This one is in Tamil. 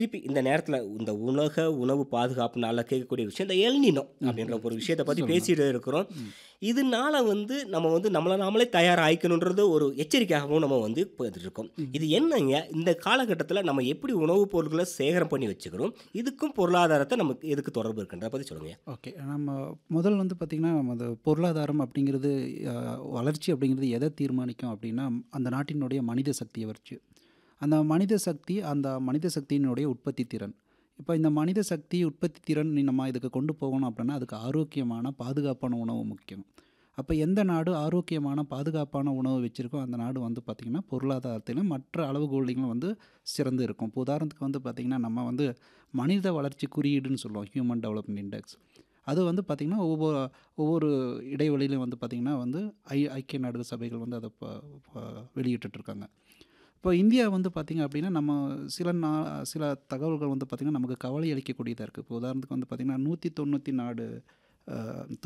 திருப்பி இந்த நேரத்துல இந்த உலக உணவு பாதுகாப்பு நாள்ல கேட்கக்கூடிய விஷயம் இந்த எல்னினோ அப்படின்ற ஒரு விஷயத்தை பத்தி சொல்லுங்க. பேசிட்டு இருக்கிறோம் ம். இதனால வந்து நம்ம வந்து நம்மளை நாமளே தயாராகிக்கணுன்றது ஒரு எச்சரிக்கையாகவும் நம்ம வந்து போயிட்டு இருக்கோம் இது என்னங்க இந்த காலகட்டத்தில் நம்ம எப்படி உணவுப் பொருட்களை சேகரம் பண்ணி வச்சுக்கிறோம் இதுக்கும் பொருளாதாரத்தை நமக்கு எதுக்கு தொடர்பு இருக்குன்றத பற்றி சொல்லுங்க ஓகே நம்ம முதல் வந்து பார்த்திங்கன்னா நம்ம அந்த பொருளாதாரம் அப்படிங்கிறது அஹ், வளர்ச்சி அப்படிங்கிறது எதை தீர்மானிக்கும் அப்படின்னா அந்த நாட்டினுடைய மனித சக்தியை வச்சு அந்த மனித சக்தி அந்த மனித சக்தியினுடைய உற்பத்தி திறன் இப்போ இந்த மனித சக்தி உற்பத்தி திறன் நீ நம்ம இதுக்கு கொண்டு போகணும் அப்படின்னா அதுக்கு ஆரோக்கியமான பாதுகாப்பான உணவு முக்கியம் அப்போ எந்த நாடு ஆரோக்கியமான பாதுகாப்பான உணவு வச்சுருக்கோ அந்த நாடு வந்து பார்த்திங்கன்னா பொருளாதாரத்திலும் மற்ற அளவுகோல்களும் வந்து சிறந்து இருக்கும் இப்போ உதாரணத்துக்கு வந்து பார்த்திங்கன்னா நம்ம வந்து மனித வளர்ச்சி குறியீடுன்னு சொல்லுவோம் ஹியூமன் டெவலப்மெண்ட் இண்டெக்ஸ் அது வந்து பார்த்திங்கன்னா ஒவ்வொரு ஒவ்வொரு இடைவெளியிலும் வந்து பார்த்திங்கன்னா வந்து ஐ ஐக்கிய நாடுகள் சபைகள் வந்து அதை ப- ப- வெளியிட்டுட்ருக்காங்க இப்போ இந்தியா வந்து பார்த்திங்க அப்படின்னா நம்ம சில நா சில தகவல்கள் வந்து பார்த்திங்கன்னா நமக்கு கவலை அளிக்கக்கூடியதாக இருக்குது இப்போ உதாரணத்துக்கு வந்து பார்த்திங்கன்னா நூற்றி தொண்ணூற்றி நாடு அஹ்,